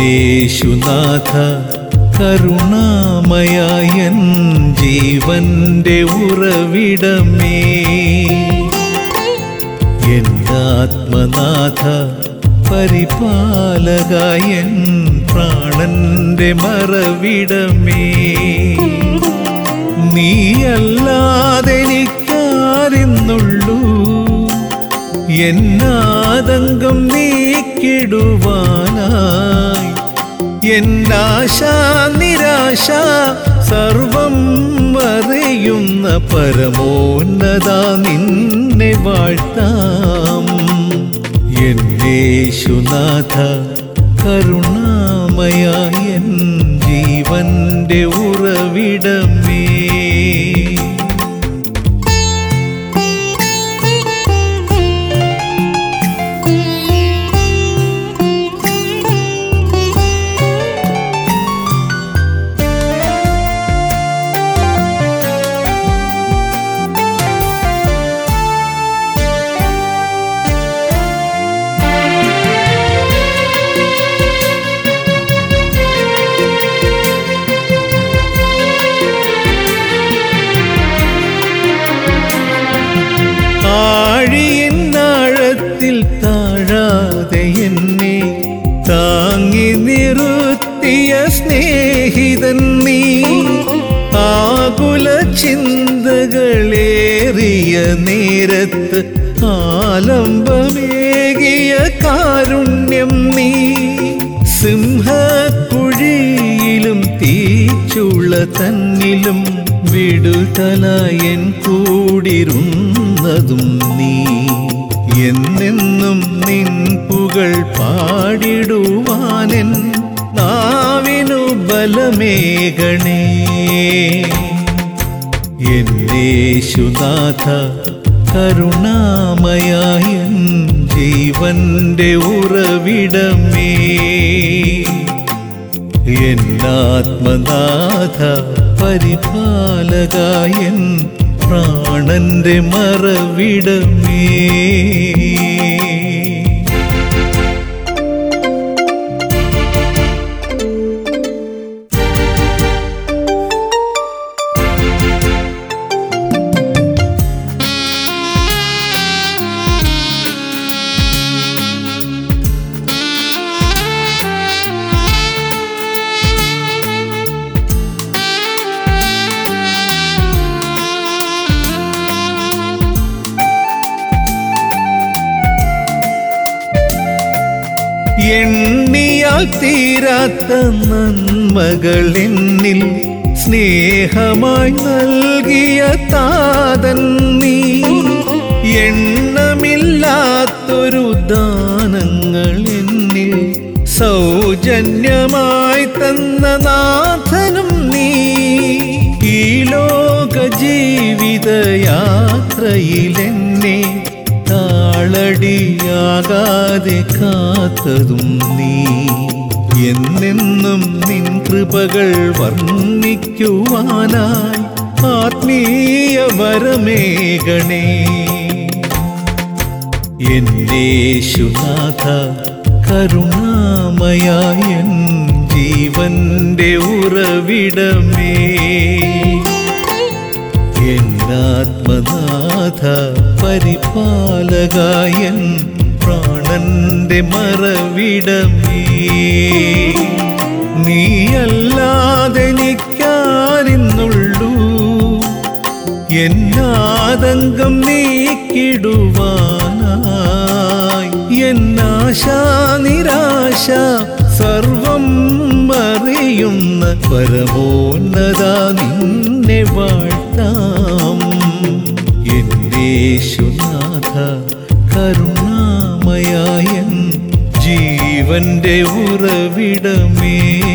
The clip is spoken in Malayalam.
എന്നേശുനാഥ കരുണാമയായൻ ജീവന്റെ ഉറവിടമേ എന്നാത്മനാഥ പരിപാലകായൻ പ്രാണന്റെ മറവിടമേ നീയല്ലാതെനിക്കാരെന്നുള്ളൂ എന്നാതങ്കം നീക്കിടുവാനായി എന്നാശ നിരാശ സർവം അറിയുന്ന പരമോന്നത നിന്നെ വാഴ്ത്താം എന്നേശുനാഥ കരുണാമയായൻ ജീവന്റെ ഉറവിടമേ ആഴിയെന്നാഴത്തിൽ താഴാതെ എന്നെ താങ്ങി നിർത്തിയ സ്നേഹിതൻ നീ ആകുല ചിന്തകളേറിയ നേരത്ത് ആലംബമേകിയ കാരുണ്യം നീ സിംഹക്കുഴിയിലും തീച്ചുള തന്നിലും വിടുതലായൻ കൂടിരുന്നതും നീ എന്നെന്നും നിൻ പുകൾ പാടിടുവാനൻ നാവിനു ബലമേകണേ എന്നേശുനാഥ കരുണാമയായൻ ജീവന്റെ ഉറവിടമേ എന്നാത്മനാഥ പരിപാലകായൻ പ്രാണന്റെ മറവിടമേ എണ്ണിയാൽ തീരാത്ത നന്മകൾ എന്നിൽ സ്നേഹമായി നൽകിയ താതൻ നീ എണ്ണമില്ലാത്തൊരു ദാനങ്ങൾ എന്നിൽ സൗജന്യമായി തന്ന നാഥനും നീ ഈ ലോക ജീവിത യാത്രയിലെന്നെ താളടിയാകാതെ കാത്തതും നീ എന്നെന്നും നിൻ കൃപകൾ വർണ്ണിക്കുവാനായി ആത്മീയ വരമേകണേ എന്നേശുനാഥ കരുണാമയായൻ ജീവന്റെ ഉറവിടമേ എന്നാത്മനാഥ പരിപാലകായൻ പ്രാണന്റെ മറവിടമേ നീയല്ലാതെനിക്കാരിന്നുള്ളൂ എന്നാതങ്കം നീക്കിടുവാനായി എന്നാശ നിരാശ സർവം അറിയുന്ന പരമോന്നത നിന്നെ വാഴ്ത്താം എന്നേശുനാഥ കരുണാമയായൻ ജീവന്റെ ഉറവിടമേ